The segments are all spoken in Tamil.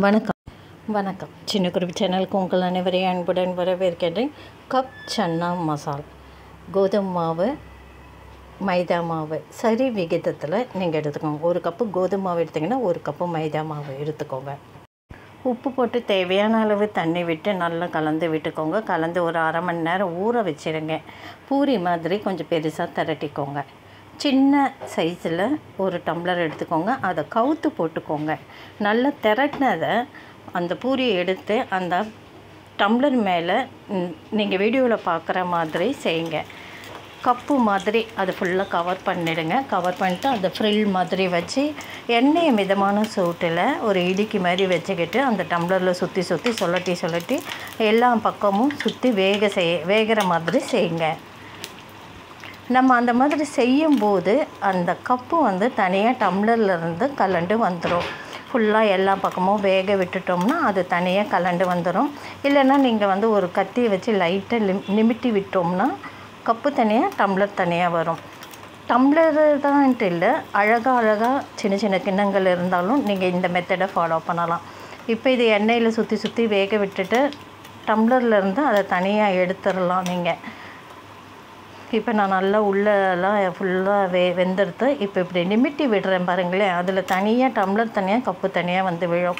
வணக்கம் வணக்கம் சின்ன குருவி சேனலுக்கு உங்கள் அனைவரையும் அன்புடன் வரவேற்கின்றேன் கப் சன்னா மசால் கோதுமை மாவு மைதா மாவு சரி விகிதத்தில் நீங்கள் எடுத்துக்கோங்க ஒரு கப்பு கோதுமை மாவு எடுத்திங்கன்னா ஒரு கப்பு மைதா மாவு எடுத்துக்கோங்க உப்பு போட்டு தேவையான அளவு தண்ணி விட்டு நல்லா கலந்து விட்டுக்கோங்க கலந்து ஒரு அரை மணி நேரம் ஊற வச்சிருங்க பூரி மாதிரி கொஞ்சம் பெருசாக திரட்டிக்கோங்க சின்ன சைஸில் ஒரு டம்ளர் எடுத்துக்கோங்க அதை கவுத்து போட்டுக்கோங்க நல்லா திரட்டினதை அந்த பூரியை எடுத்து அந்த டம்ளர் மேலே நீங்கள் வீடியோவில் பார்க்குற மாதிரி செய்யுங்க கப்பு மாதிரி அது ஃபுல்லாக கவர் பண்ணிடுங்க கவர் பண்ணிட்டு அந்த ஃப்ரில் மாதிரி வச்சு எண்ணெயை மிதமான சூட்டில் ஒரு இடுக்கி மாதிரி வச்சுக்கிட்டு அந்த டம்ளரில் சுற்றி சுற்றி சொல்லட்டி சொல்லட்டி எல்லா பக்கமும் சுற்றி வேக செய் வேகிற மாதிரி செய்யுங்க நம்ம அந்த மாதிரி செய்யும்போது அந்த கப்பு வந்து தனியாக டம்ளர்லேருந்து கலண்டு வந்துடும் ஃபுல்லாக எல்லா பக்கமும் வேக விட்டுட்டோம்னா அது தனியாக கலண்டு வந்துடும் இல்லைன்னா நீங்கள் வந்து ஒரு கத்தியை வச்சு லைட்டாக லிம் நிமிட்டி விட்டோம்னா கப்பு தனியாக டம்ளர் தனியாக வரும் டம்ளர் தான்ட்டு இல்லை அழகாக அழகாக சின்ன சின்ன கிண்ணங்கள் இருந்தாலும் நீங்கள் இந்த மெத்தடை ஃபாலோ பண்ணலாம் இப்போ இது எண்ணெயில் சுற்றி சுற்றி வேக விட்டுட்டு டம்ளர்லேருந்து அதை தனியாக எடுத்துடலாம் நீங்கள் இப்போ நான் நல்லா உள்ளெல்லாம் ஃபுல்லாக வெ வெந்தெடுத்து இப்போ இப்படி நிமிட்டி விடுறேன் பாருங்களேன் அதில் தனியாக டம்ளர் தனியாக கப்பு தனியாக வந்து விழும்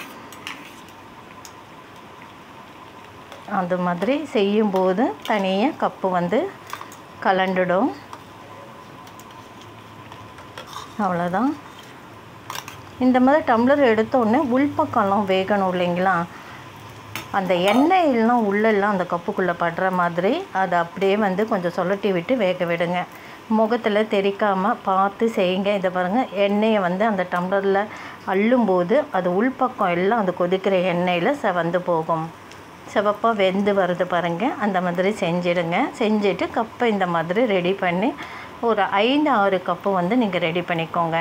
அந்த மாதிரி செய்யும்போது தனியாக கப்பு வந்து கலண்டுடும் அவ்வளோதான் இந்த மாதிரி டம்ளர் எடுத்தோடனே உள்பக்கம்லாம் வேகணும் இல்லைங்களா அந்த எண்ணெயெல்லாம் உள்ளெல்லாம் அந்த கப்புக்குள்ளே படுற மாதிரி அதை அப்படியே வந்து கொஞ்சம் சொல்லட்டி விட்டு வேக விடுங்க முகத்தில் தெரிக்காமல் பார்த்து செய்யுங்க இதை பாருங்கள் எண்ணெயை வந்து அந்த டம்ளரில் அள்ளும்போது அது உள்பக்கம் எல்லாம் அந்த கொதிக்கிற எண்ணெயில் செவந்து போகும் சிவப்பாக வெந்து வருது பாருங்கள் அந்த மாதிரி செஞ்சிடுங்க செஞ்சுட்டு கப்பை இந்த மாதிரி ரெடி பண்ணி ஒரு ஐந்து ஆறு கப்பு வந்து நீங்கள் ரெடி பண்ணிக்கோங்க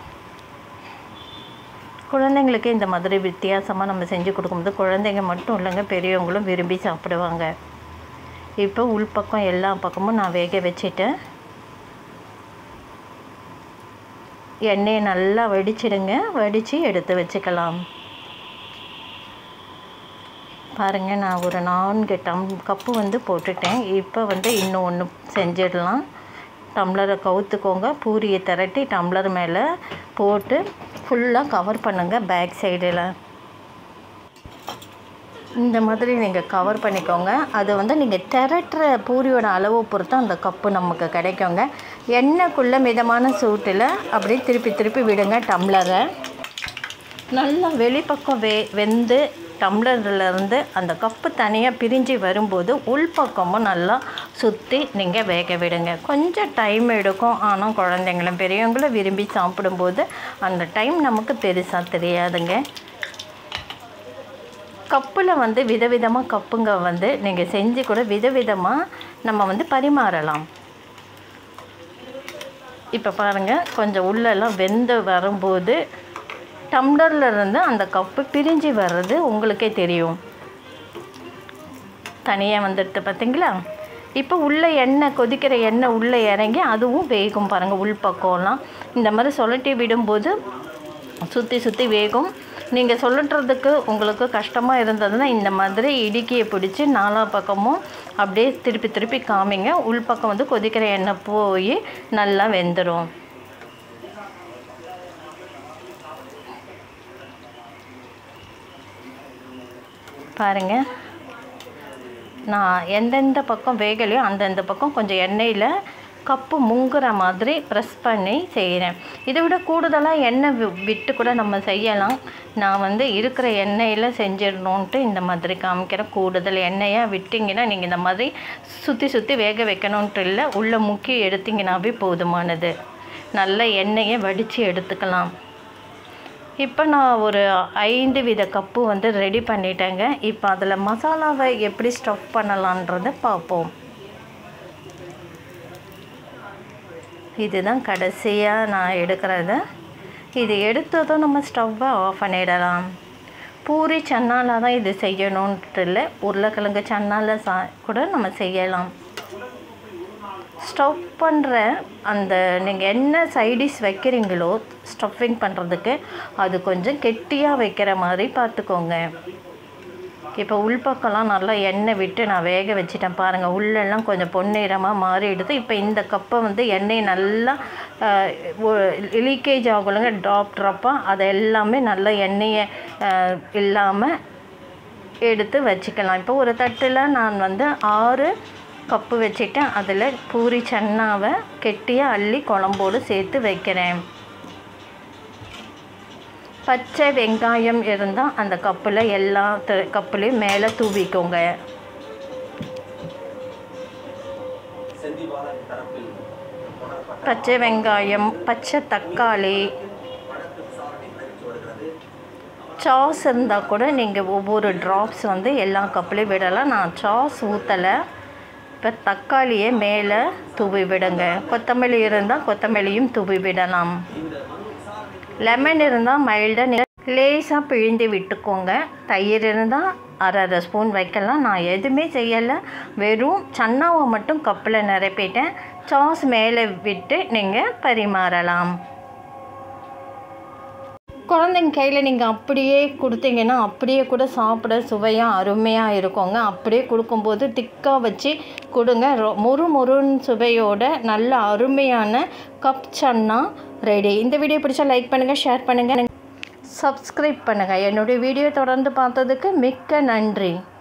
குழந்தைங்களுக்கு இந்த மாதிரி வித்தியாசமாக நம்ம செஞ்சு கொடுக்கும்போது குழந்தைங்க மட்டும் இல்லைங்க பெரியவங்களும் விரும்பி சாப்பிடுவாங்க இப்போ உள்பக்கம் எல்லா பக்கமும் நான் வேக வச்சுட்டேன் எண்ணெயை நல்லா வடிச்சிடுங்க வடித்து எடுத்து வச்சுக்கலாம் பாருங்கள் நான் ஒரு நான்கு டம் கப்பு வந்து போட்டுட்டேன் இப்போ வந்து இன்னும் ஒன்று செஞ்சிடலாம் டம்ளரை கவுத்துக்கோங்க பூரியை திரட்டி டம்ளர் மேலே போட்டு ஃபுல்லாக கவர் பண்ணுங்கள் பேக் சைடில் இந்த மாதிரி நீங்கள் கவர் பண்ணிக்கோங்க அது வந்து நீங்கள் திரட்டுற பூரியோட அளவு பொறுத்து அந்த கப்பு நமக்கு கிடைக்குங்க எண்ணெய்க்குள்ளே மிதமான சூட்டில் அப்படியே திருப்பி திருப்பி விடுங்க டம்ளரை நல்லா வெளிப்பக்கம் வே வெந்து டம்ளர்லேருந்து அந்த கப்பு தனியாக பிரிஞ்சு வரும்போது உள்பக்கமும் நல்லா சுற்றி நீங்கள் வேக விடுங்க கொஞ்சம் டைம் எடுக்கும் ஆனால் குழந்தைங்களும் பெரியவங்களும் விரும்பி சாப்பிடும்போது அந்த டைம் நமக்கு பெருசாக தெரியாதுங்க கப்பில் வந்து விதவிதமாக கப்புங்க வந்து நீங்கள் செஞ்சு கூட விதவிதமாக நம்ம வந்து பரிமாறலாம் இப்போ பாருங்கள் கொஞ்சம் உள்ளெல்லாம் வெந்து வரும்போது டம்ளரில் இருந்து அந்த கப்பு பிரிஞ்சு வர்றது உங்களுக்கே தெரியும் தனியாக வந்துடுது பார்த்தீங்களா இப்போ உள்ள எண்ணெய் கொதிக்கிற எண்ணெய் உள்ளே இறங்கி அதுவும் வேகும் பாருங்கள் உள்பக்கம்லாம் இந்த மாதிரி சொல்லட்டி விடும்போது சுற்றி சுற்றி வேகும் நீங்கள் சொல்லட்டுறதுக்கு உங்களுக்கு கஷ்டமாக இருந்ததுன்னா இந்த மாதிரி இடுக்கியை பிடிச்சி நாலா பக்கமும் அப்படியே திருப்பி திருப்பி காமிங்க உள்பக்கம் வந்து கொதிக்கிற எண்ணெய் போய் நல்லா வெந்துடும் பாருங்கள் நான் எந்தெந்த பக்கம் வேகலையோ அந்தந்த பக்கம் கொஞ்சம் எண்ணெயில் கப்பு முங்குற மாதிரி ப்ரெஸ் பண்ணி செய்கிறேன் இதை விட கூடுதலாக எண்ணெய் விட்டு கூட நம்ம செய்யலாம் நான் வந்து இருக்கிற எண்ணெயில் செஞ்சிடணுன்ட்டு இந்த மாதிரி காமிக்கிறேன் கூடுதல் எண்ணெயாக விட்டிங்கன்னா நீங்கள் இந்த மாதிரி சுற்றி சுற்றி வேக வைக்கணுன்ட்டு இல்லை உள்ளே முக்கி எடுத்திங்கனாவே போதுமானது நல்ல எண்ணெயை வடித்து எடுத்துக்கலாம் இப்போ நான் ஒரு ஐந்து வித கப்பு வந்து ரெடி பண்ணிட்டேங்க இப்போ அதில் மசாலாவை எப்படி ஸ்டஃப் பண்ணலான்றதை பார்ப்போம் இதுதான் கடைசியாக நான் எடுக்கிறது இது எடுத்ததும் நம்ம ஸ்டவ்வை ஆஃப் பண்ணிடலாம் பூரி சன்னால தான் இது செய்யணுன்ட்டு இல்லை உருளைக்கிழங்கு சன்னால சா கூட நம்ம செய்யலாம் ஸ்டவ் பண்ணுற அந்த நீங்கள் என்ன சைடிஷ் வைக்கிறீங்களோ ஸ்டஃபிங் பண்ணுறதுக்கு அது கொஞ்சம் கெட்டியாக வைக்கிற மாதிரி பார்த்துக்கோங்க இப்போ உள்பக்கம்லாம் நல்லா எண்ணெய் விட்டு நான் வேக வச்சிட்டேன் பாருங்கள் உள்ளெல்லாம் கொஞ்சம் பொன்னிறமாக மாறிடுது இப்போ இந்த கப்பை வந்து எண்ணெய் நல்லா லீக்கேஜ் ஆகலைங்க ட்ராப் ட்ராப்பாக அதை எல்லாமே நல்லா எண்ணெயை இல்லாமல் எடுத்து வச்சுக்கலாம் இப்போ ஒரு தட்டில் நான் வந்து ஆறு கப்பு வச்சுட்டேன் அதில் பூரி சன்னாவை கெட்டியாக அள்ளி குழம்போடு சேர்த்து வைக்கிறேன் பச்சை வெங்காயம் இருந்தால் அந்த கப்பில் எல்லா த- கப்புலையும் மேலே தூவிக்கோங்க செந்திபாலன் தரப்பில் உணரப்பட்ட பச்சை வெங்காயம் பச்சை தக்காளி வழக்கு விசாரணை நடைபெற்று வருகிறது சாஸ் இருந்தால் கூட நீங்கள் ஒவ்வொரு ட்ராப்ஸ் வந்து எல்லா கப்புலையும் விடலாம் நான் சாஸ் ஊற்றலை இப்போ தக்காளியை மேலே தூவி விடுங்க கொத்தமல்லி இருந்தால் கொத்தமல்லியும் தூவி விடலாம் லெமன் இருந்தால் மைல்டாக லேசாக பிழிந்து விட்டுக்கோங்க தயிர் இருந்தால் அரை அரை ஸ்பூன் வைக்கலாம் நான் எதுவுமே செய்யலை வெறும் சன்னாவை மட்டும் கப்பில் நிரப்பிட்டேன் சாஸ் மேலே விட்டு நீங்கள் பரிமாறலாம் குழந்தைங்க கையில் நீங்கள் அப்படியே கொடுத்தீங்கன்னா அப்படியே கூட சாப்பிட சுவையாக அருமையாக இருக்குங்க அப்படியே கொடுக்கும்போது திக்காக வச்சு கொடுங்க ரொ- முறு முருன்னு சுவையோட நல்ல அருமையான கப் சன்னா ரெடி இந்த வீடியோ பிடிச்சா லைக் பண்ணுங்கள் ஷேர் பண்ணுங்கள் சப்ஸ்கிரைப் பண்ணுங்கள் என்னுடைய வீடியோ தொடர்ந்து பார்த்ததுக்கு மிக்க நன்றி